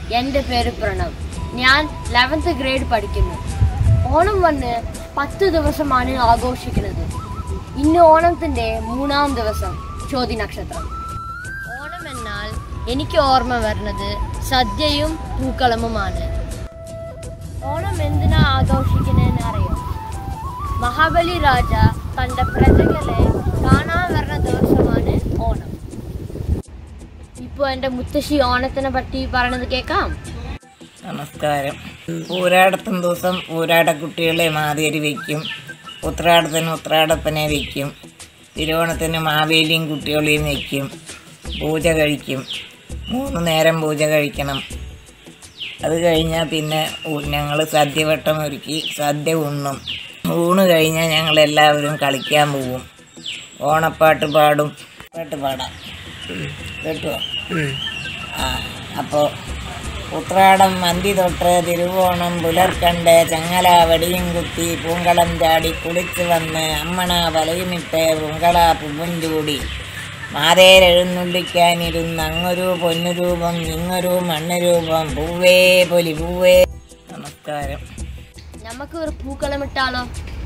എൻ്റെ പേര് പ്രണവ് ഞാൻ ലെവൻത്ത് ഗ്രേഡ് പഠിക്കുന്നു ഓണം വന്ന് പത്ത് ദിവസമാണ് ആഘോഷിക്കുന്നത് ഇന്ന് ഓണത്തിന്റെ മൂന്നാം ദിവസം ചോതി നക്ഷത്രം ഓണം എന്നാൽ എനിക്ക് ഓർമ്മ വരുന്നത് സദ്യയും പൂക്കളമുമാണ് ഓണം എന്തിനാ ആഘോഷിക്കുന്നതെന്ന് അറിയോ മഹാബലി രാജ തന്റെ പ്രജകളെ കാണാൻ വരുന്ന ദിവസമാണ് ഓണം ഇപ്പൊ എന്റെ മുത്തശ്ശി ഓണത്തിനെ പറ്റി പറയണത് കേൾക്കാം നമസ്കാരം ഊരാടത്തും ദിവസം ഊരാട കുട്ടികളെ മാതേരി വയ്ക്കും ഉത്രാടത്തിന് ഉത്രാടപ്പനെ വയ്ക്കും തിരുവോണത്തിന് മാവേലിയും കുട്ടികളെയും വയ്ക്കും പൂജ കഴിക്കും മൂന്ന് നേരം പൂജ കഴിക്കണം അത് കഴിഞ്ഞാൽ പിന്നെ ഞങ്ങൾ സദ്യവട്ടം ഒരുക്കി സദ്യ ഉണ്ണും ഊണ് കഴിഞ്ഞാൽ ഞങ്ങൾ എല്ലാവരും കളിക്കാൻ പോവും ഓണപ്പാട്ട് പാടും പാട്ട് പാടാം കേട്ടോ ആ അപ്പോൾ ഉത്രാടം മന്തി തൊട്ട് തിരുവോണം പുലർക്കണ്ട് ചങ്ങല വടിയും കുത്തി പൂങ്കളം ചാടി കുളിച്ച് വന്ന് അമ്മണ വലയുമിട്ട് പൂങ്കള പൂവും ചൂടി മാതേരെഴുന്നള്ളിക്കാനിരുന്ന് അങ്ങൊരു പൊന്നുരൂപം ഇങ്ങൊരു മണ്ണ് രൂപം പൂവേ പൊലി പൂവേ നമസ്കാരം നമുക്ക് ഒരു പൂക്കളം ഇട്ടാലോ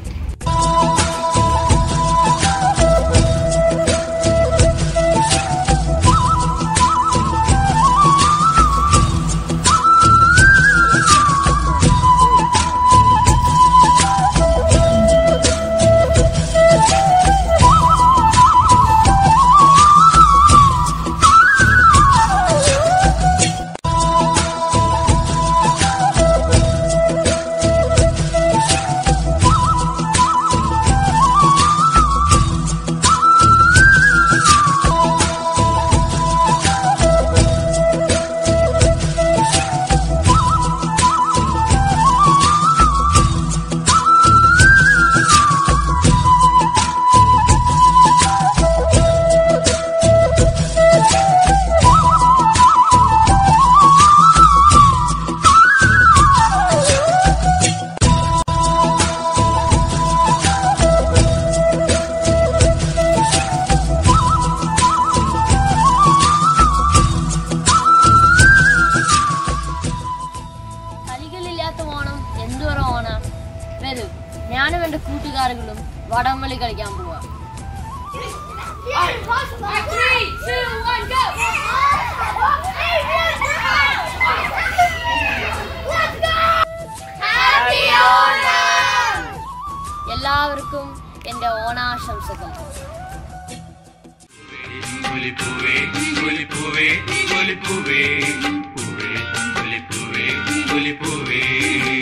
കളികളില്ലാത്ത ഓണം എന്തൊരു ഓണം വരൂ ഞാനും എന്റെ കൂട്ടുകാരുകളും വടംവലി കളിക്കാൻ പോവാ എല്ലാവർക്കും എന്റെ ഓണാശംസകൾ ഒലിപ്പൂവേ ഒലിപ്പൂവേ ഒലിപ്പൂവേ പൂവേ ഒലിപ്പൂവേ ഒലിപ്പൂവേ